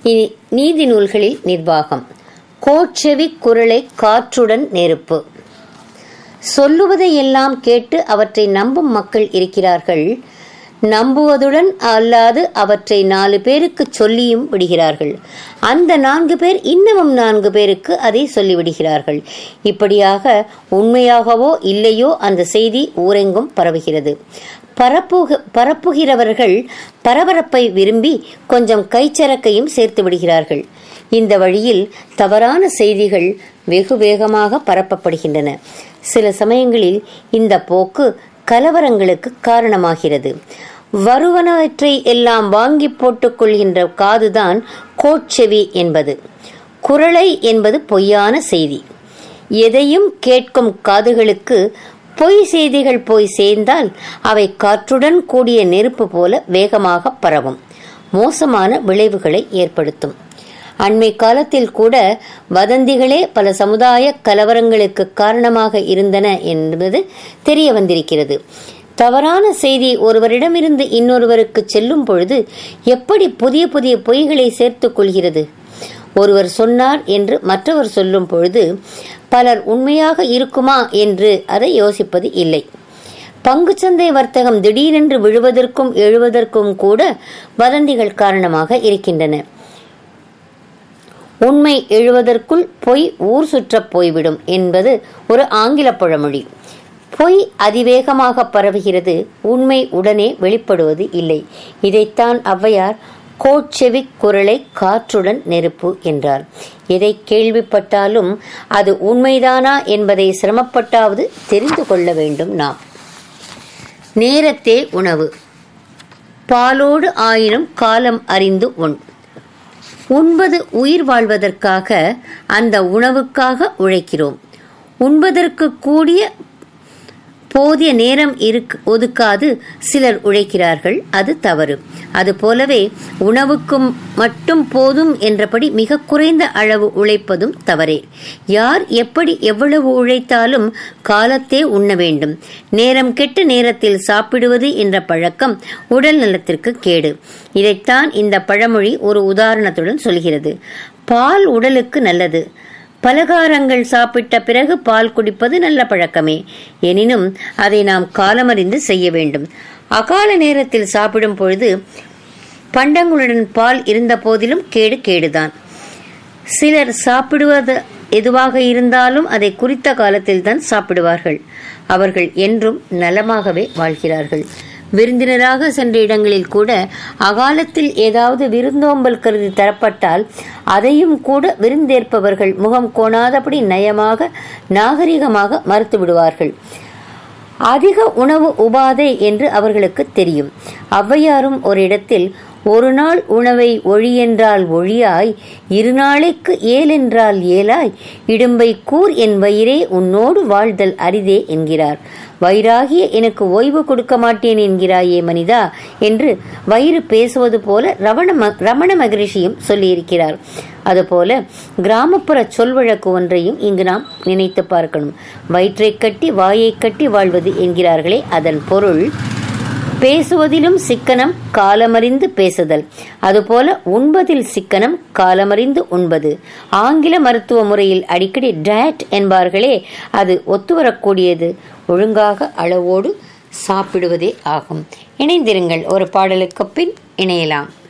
இனி நீதி நூல்களில் நிர்வாகம் கோட்செவி குரலை காற்றுடன் நெருப்பு சொல்லுவதையெல்லாம் கேட்டு அவற்றை நம்பும் மக்கள் இருக்கிறார்கள் நம்புவதுடன் அல்லாது அவற்றை நாலு பேருக்கு சொல்லியும் விடுகிறார்கள் அந்த நான்கு பேர் இன்னமும் நான்கு பேருக்கு அதை சொல்லிவிடுகிறார்கள் இப்படியாக உண்மையாகவோ இல்லையோ அந்த செய்தி ஊரெங்கும் பரவுகிறது பரப்புக பரப்புகிறவர்கள் பரபரப்பை விரும்பி கொஞ்சம் கைச்சரக்கையும் சேர்த்து விடுகிறார்கள் இந்த வழியில் தவறான செய்திகள் வெகு வேகமாக பரப்பப்படுகின்றன சில சமயங்களில் இந்த போக்கு கலவரங்களுக்கு காரணமாகிறது வருவனவற்றை எல்லாம் வாங்கி போட்டுக் கொள்கின்ற காதுதான் கோட்செவி என்பது குரலை என்பது பொய்யான செய்தி எதையும் கேட்கும் காதுகளுக்கு பொய் செய்திகள் போய் சேர்ந்தால் அவை காற்றுடன் கூடிய நெருப்பு போல வேகமாக பரவும் மோசமான விளைவுகளை ஏற்படுத்தும் அண்மை காலத்தில் கூட வதந்திகளே பல சமுதாய கலவரங்களுக்கு காரணமாக இருந்தன என்பது தெரிய வந்திருக்கிறது தவறான செய்தி ஒருவரிடமிருந்து இன்னொருவருக்கு செல்லும் பொழுது எப்படி புதிய புதிய பொய்களை சேர்த்துக் கொள்கிறது ஒருவர் சொன்னார் என்று மற்றவர் சொல்லும் பொழுது பலர் உண்மையாக இருக்குமா என்று அதை யோசிப்பது இல்லை பங்குச்சந்தை வர்த்தகம் திடீரென்று விழுவதற்கும் எழுவதற்கும் கூட வதந்திகள் காரணமாக இருக்கின்றன உண்மை எழுவதற்குள் பொய் ஊர் சுற்றப் போய்விடும் என்பது ஒரு ஆங்கில பழமொழி பொய் அதிவேகமாக பரவுகிறது உண்மை உடனே வெளிப்படுவது இல்லை இதைத்தான் ஔவையார் கோட்செவி குரலை காற்றுடன் நெருப்பு என்றார் எதை கேள்விப்பட்டாலும் அது உண்மைதானா என்பதை சிரமப்பட்டாவது தெரிந்து கொள்ள வேண்டும் நாம் நேரத்தே உணவு பாலோடு ஆயினும் காலம் அறிந்து உண் உண்பது உயிர் வாழ்வதற்காக அந்த உணவுக்காக உழைக்கிறோம் உண்பதற்கு கூடிய போதிய நேரம் இருக்கு ஒதுக்காது சிலர் உழைக்கிறார்கள் அது தவறு அது போலவே உணவுக்கும் மட்டும் போதும் என்றபடி மிக குறைந்த அளவு உழைப்பதும் தவறே யார் எப்படி எவ்வளவு உழைத்தாலும் காலத்தே உண்ண வேண்டும் நேரம் கெட்ட நேரத்தில் சாப்பிடுவது என்ற பழக்கம் உடல் நலத்திற்கு கேடு இதைத்தான் இந்த பழமொழி ஒரு உதாரணத்துடன் சொல்கிறது பால் உடலுக்கு நல்லது பலகாரங்கள் சாப்பிட்ட பிறகு பால் குடிப்பது நல்ல பழக்கமே எனினும் அதை நாம் காலமறிந்து செய்ய வேண்டும் அகால நேரத்தில் சாப்பிடும் பொழுது பண்டங்களுடன் பால் இருந்த போதிலும் கேடு கேடுதான் சிலர் சாப்பிடுவது எதுவாக இருந்தாலும் அதை குறித்த காலத்தில் தான் சாப்பிடுவார்கள் அவர்கள் என்றும் நலமாகவே வாழ்கிறார்கள் விருந்தினராக சென்ற இடங்களில் கூட அகாலத்தில் ஏதாவது விருந்தோம்பல் கருதி தரப்பட்டால் அதையும் கூட விருந்தேற்பவர்கள் முகம் கோணாதபடி நயமாக நாகரிகமாக மறுத்து விடுவார்கள் அதிக உணவு உபாதை என்று அவர்களுக்கு தெரியும் ஔவையாரும் ஒரு இடத்தில் ஒரு நாள் உணவை ஒழியென்றால் ஒழியாய் இரு நாளைக்கு ஏலென்றால் ஏலாய் இடும்பை கூர் என் வயிறே உன்னோடு வாழ்தல் அரிதே என்கிறார் வயிறாகிய எனக்கு ஓய்வு கொடுக்க மாட்டேன் என்கிறாயே மனிதா என்று வயிறு பேசுவது போல ரவண ரமண மகரிஷியும் சொல்லியிருக்கிறார் அதுபோல கிராமப்புற சொல்வழக்கு ஒன்றையும் இங்கு நாம் நினைத்து பார்க்கணும் வயிற்றை கட்டி வாயை கட்டி வாழ்வது என்கிறார்களே அதன் பொருள் பேசுவதிலும் சிக்கனம் காலமறிந்து பேசுதல் அதுபோல உண்பதில் சிக்கனம் காலமறிந்து உண்பது ஆங்கில மருத்துவ முறையில் அடிக்கடி டயட் என்பார்களே அது ஒத்துவரக்கூடியது ஒழுங்காக அளவோடு சாப்பிடுவதே ஆகும் இணைந்திருங்கள் ஒரு பாடலுக்கு பின் இணையலாம்